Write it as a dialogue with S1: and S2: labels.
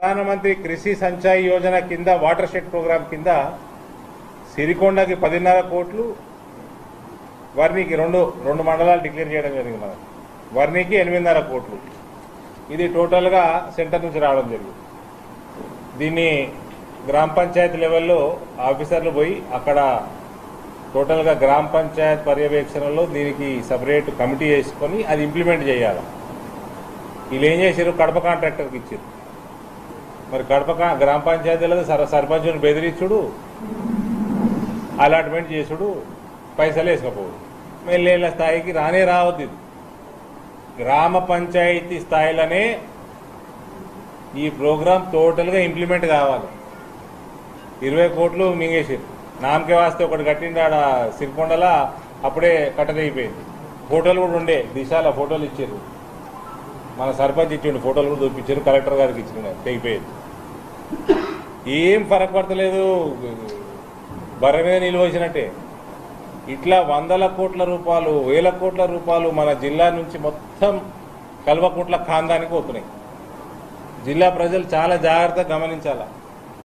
S1: ప్రధానమంత్రి కృషి సంచాయ్ యోజన కింద వాటర్ షెడ్ ప్రోగ్రామ్ కింద సిరికొండకి పదిన్నర కోట్లు వర్ణికి రెండు రెండు మండలాలు డిక్లేర్ చేయడం జరిగింది మనం వర్ణికి ఎనిమిదిన్నర కోట్లు ఇది టోటల్గా సెంటర్ నుంచి రావడం జరిగింది దీన్ని గ్రామ పంచాయతీ లెవెల్లో ఆఫీసర్లు పోయి అక్కడ టోటల్గా గ్రామ పంచాయత్ పర్యవేక్షణలో దీనికి సపరేట్ కమిటీ వేసుకొని అది ఇంప్లిమెంట్ చేయాలి వీళ్ళు ఏం చేశారు కడప కాంట్రాక్టర్కి ఇచ్చారు మరి కడప కా- గ్రామ పంచాయతీలకు సర సర్పంచుని బెదిరించుడు అలాట్మెంట్ చేసుడు పైసలు వేసుకపోవడు మెల్లేళ్ళ స్థాయికి రానే రావద్దు ఇది గ్రామ పంచాయతీ స్థాయిలోనే ఈ ప్రోగ్రాం టోటల్గా ఇంప్లిమెంట్ కావాలి ఇరవై కోట్లు మింగేసారు నామకే వాస్తే ఒకటి కట్టిండి ఆడ సిరికొండల అప్పుడే కట్టదైపోయింది ఫోటోలు కూడా ఉండే దిశాల ఫోటోలు ఇచ్చారు మన సర్పంచ్ ఇచ్చిండు ఫోటోలు కూడా చూపించారు కలెక్టర్ గారికి ఇచ్చిండు తెగిపోయింది ఏం ఫరక్ పడతలేదు బర్ర మీద నిలువచ్చినట్టే ఇట్లా వందల కోట్ల రూపాయలు వేల కోట్ల రూపాయలు మన జిల్లా నుంచి మొత్తం కల్వకుంట్ల ఖాందానికి పోతున్నాయి జిల్లా ప్రజలు చాలా జాగ్రత్తగా గమనించాలా